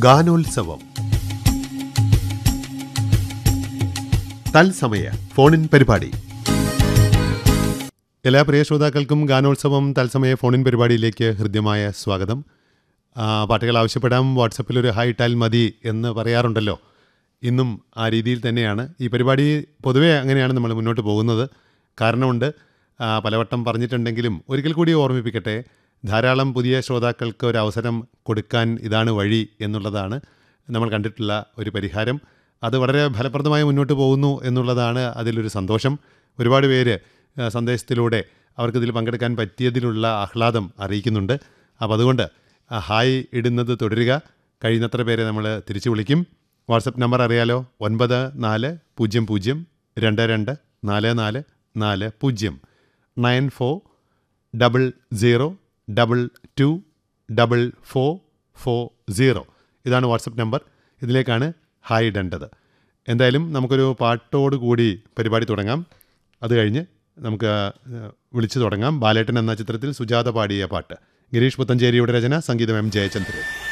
ഗാനോത്സവം തത്സമയ ഫോണിൻ പരിപാടി എല്ലാ പ്രിയ ശ്രോതാക്കൾക്കും ഗാനോത്സവം തത്സമയ ഫോണിൻ പരിപാടിയിലേക്ക് ഹൃദ്യമായ സ്വാഗതം ആ, പാട്ടുകൾ ആവശ്യപ്പെടാം വാട്സപ്പിൽ ഒരു ഹായ് ടാൽ മതി എന്ന് പറയാറുണ്ടല്ലോ ഇന്നും ആ രീതിയിൽ തന്നെയാണ് ഈ പരിപാടി പൊതുവേ അങ്ങനെയാണ് നമ്മൾ മുന്നോട്ട് പോകുന്നത് കാരണമുണ്ട് ആ, പലവട്ടം പറഞ്ഞിട്ടുണ്ടെങ്കിലും ഒരിക്കൽ കൂടി ഓർമ്മിപ്പിക്കട്ടെ ധാരാളം പുതിയ ശ്രോതാക്കൾക്ക് ഒരു അവസരം കൊടുക്കാൻ ഇതാണ് വഴി എന്നുള്ളതാണ് നമ്മൾ കണ്ടിട്ടുള്ള ഒരു പരിഹാരം അത് വളരെ ഫലപ്രദമായി മുന്നോട്ട് പോകുന്നു എന്നുള്ളതാണ് അതിലൊരു സന്തോഷം ഒരുപാട് പേര് ആ, സന്ദേശത്തിലൂടെ അവർക്ക് ഇതിൽ പങ്കെടുക്കാൻ പറ്റിയതിലുള്ള ആഹ്ലാദം അറിയിക്കുന്നുണ്ട് അപ്പോൾ അതുകൊണ്ട് ആ ഹായ് ഇടുന്നത് തുടരുക കഴിയുന്നത്ര പേരെ നമ്മൾ തിരിച്ചു വിളിക്കും വാട്സപ്പ് നമ്പർ അറിയാലോ ഒൻപത് നാല് പൂജ്യം പൂജ്യം രണ്ട് രണ്ട് നാല് നാല് നാല് പൂജ്യം nine four double zero double two double four four zero ഇതാണ് വാട്സപ്പ് നമ്പർ ഇതിലേക്കാണ് ഹായ് ഇടേണ്ടത് എന്തായാലും നമുക്കൊരു പാട്ടോട് കൂടി പരിപാടി തുടങ്ങാം അത് കഴിഞ്ഞ് നമുക്ക് ഏഹ്, വിളിച്ചു തുടങ്ങാം ബാലേട്ടൻ എന്ന ചിത്രത്തിൽ സുജാത പാടിയ പാട്ട് ഗിരീഷ് പുത്തഞ്ചേരിയുടെ രചന സംഗീതം എം ജയചന്ദ്രൻ